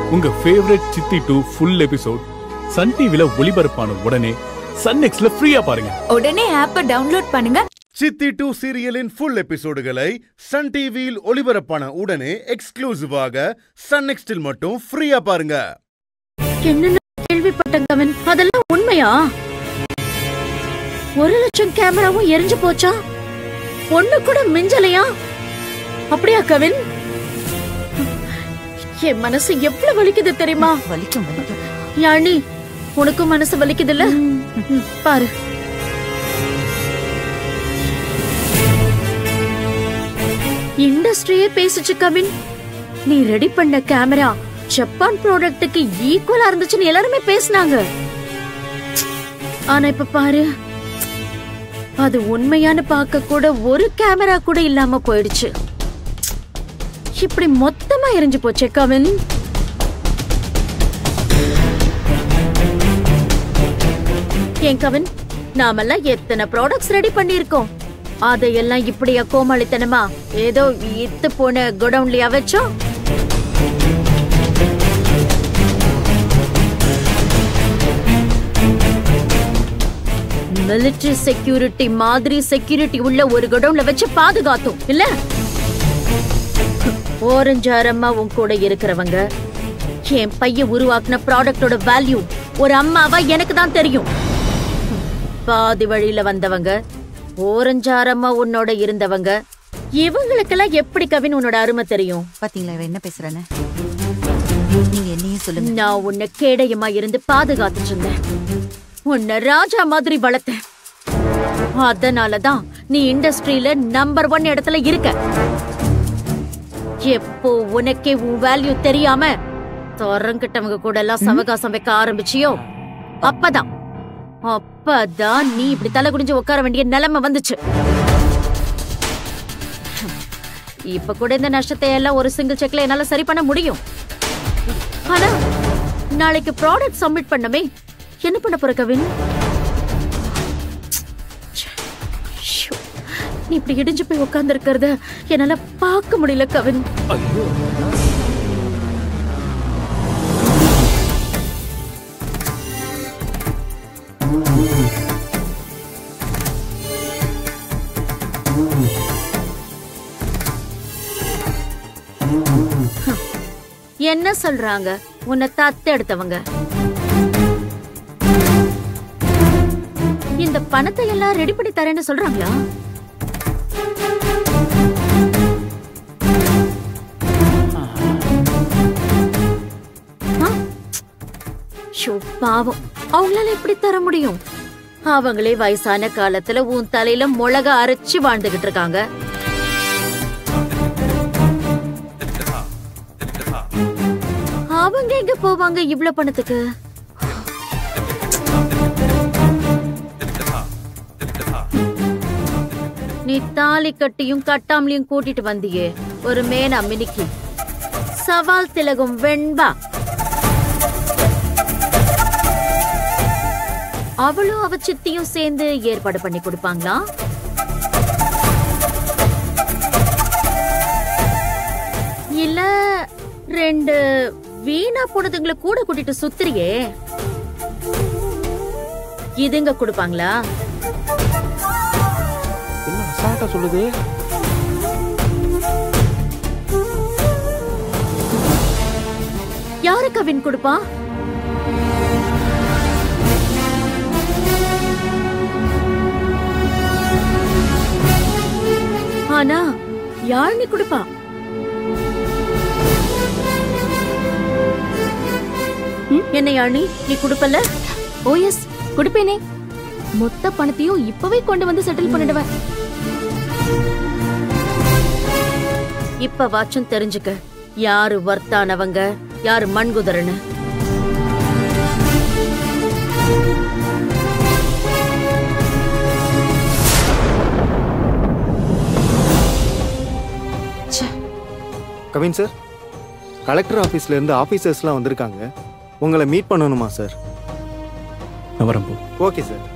உங்க ஃபேவரட் சித்தி two full episode Sun டிவில ஒளிபரப்பான உடனே சன் நெக்ஸ்ட்ல ஃப்ரீயா பாருங்க உடனே ஆப்பை டவுன்லோட் பண்ணுங்க சித்தி டூ சீரியலின் ஃபுல் எபிசோடுகளை சன் டிவியில் ஒளிபரப்பான உடனே எக்ஸ்க்ளூசிவாக சன் நெக்ஸ்டில் மட்டும் ஃப்ரீயா பாருங்க என்னன்னு கேள்விப்பட்டேன் கவின் அதெல்லாம் உண்மையா ஒரு லட்சம் கேமராவும் எரிஞ்சு போச்சா ஒண்ணு கூட மிஞ்சலையா அப்படியா கவின் என் மனசு எவ்வளவு வலிக்குது தெரியுமா வலிக்கும் வலிக்கும் யாழி உனக்கும் மனசு வலிக்குதுல்ல ம், பாரு இண்டஸ்ட்ரியே பேசுச்சு கவின் நீ ரெடி பண்ண கேமரா ஜப்பான் ப்ராடக்ட்டுக்கு ஈக்குவலா இருந்துச்சுன்னு எல்லாருமே பேசினாங்க ஆனா இப்ப பாரு அது உண்மையான்னு பார்க்க கூட ஒரு கேமரா கூட இல்லாம போயிடுச்சு இப்படி மொத்தமா எரிஞ்சு போச்சே கவின் ஏன் கவின் நாமெல்லாம் எத்தனை ப்ராடக்ட்ஸ் ரெடி பண்ணிருக்கோம் அதையெல்லாம் இப்படியா கோமாளித்தனமா ஏதோ இத்து போன குடவுன்லயா வச்சோம் மிலிட்டரி செக்யூரிட்டி மாதிரி செக்யூரிட்டி உள்ள ஒரு குடவுன்ல வச்சு பாதுகாத்தோம் இல்ல ஓரஞ்சாரம்மா உன் கூட இருக்கிறவங்க என் பையன் உருவாக்குன ப்ராடக்டோட வேல்யூ ஒரு அம்மாவா எனக்கு தான் தெரியும் பாதி வழியில வந்தவங்க ஓரஞ்சாரம்மா உன்னோட இருந்தவங்க இவங்களுக்கெல்லாம் எப்படி கவின் உன்னோட அருமை தெரியும் பாத்தீங்களா இவ என்ன பேசுறானே நீங்க என்னையும் சொல்லுங்க நான் உன்னை கேடயமா இருந்து பாதுகாத்துட்டு இருந்தேன் உன்னை ராஜா மாதிரி வளர்த்தேன் அதனாலதான் நீ இண்டஸ்ட்ரியில நம்பர் ஒன் இடத்துல இருக்க எப்போ உனக்கே உன் வேல்யூ தெரியாம தரங்கிட்டவங்க கூட எல்லாம் சவகாசம் வைக்க ஆரம்பிச்சியோ அப்பதான் அப்பதான் நீ இப்படி தலை குடிஞ்சு உட்கார வேண்டிய நிலைமை வந்துச்சு இப்ப கூட இந்த நஷ்டத்தை எல்லாம் ஒரு சிங்கிள் செக்ல என்னால சரி பண்ண முடியும் ஆனா நாளைக்கு ப்ராடக்ட் சப்மிட் பண்ணமே என்ன பண்ண போற கவின் ச்சே, ஷோ. நீ இப்படி இடிஞ்சு போய் உட்கார்ந்து இருக்கிறத என்னால பார்க்க முடியல கவின் என்ன சொல்றாங்க உன்னை தத்து எடுத்தவங்க இந்த பணத்தை எல்லாம் ரெடி பண்ணி தரேன்னு சொல்றாங்களா ஆ? ஷோ, பாவம் அவங்களால எப்படி தர முடியும் அவங்களே வயசான காலத்துல உன் தலையில மிளக அரைச்சு வாழ்ந்துகிட்டு இருக்காங்க அவங்க எங்க போவாங்க இவ்ளோ பணத்துக்கு நீ தாலி கட்டியும் கட்டாமலையும் கூட்டிட்டு வந்தியே ஒரு மேனா மினிக்கி சவால் திலகும் வெண்பா அவளும் அவ சித்தியும் சேர்ந்து ஏற்பாடு பண்ணி கொடுப்பாங்களா இல்ல ரெண்டு வீணா போனதுங்களை கூட கூட்டிட்டு சுத்துறியே இதுங்க கொடுப்பாங்களா என்ன அசால்ட்டா சொல்லுது யாரு கவின் கொடுப்பா ஆனா யாழ்னி கொடுப்பா ம், என்ன யாழ்னி நீ கொடுப்பல ஓ எஸ் கொடுப்பேனே மொத்த பணத்தையும் இப்பவே கொண்டு வந்து செட்டில் பண்ணிடுவேன் இப்ப வாச்சும் தெரிஞ்சுக்க யாரு வர்த்தானவங்க யாரு மண்குதிரன்னு கவின் சார் கலெக்டர் ஆஃபீஸ்ல இருந்து ஆஃபீஸர்ஸ்லாம் வந்திருக்காங்க உங்களை மீட் பண்ணணுமா சார் நான் வரேன் போ ஓகே சார்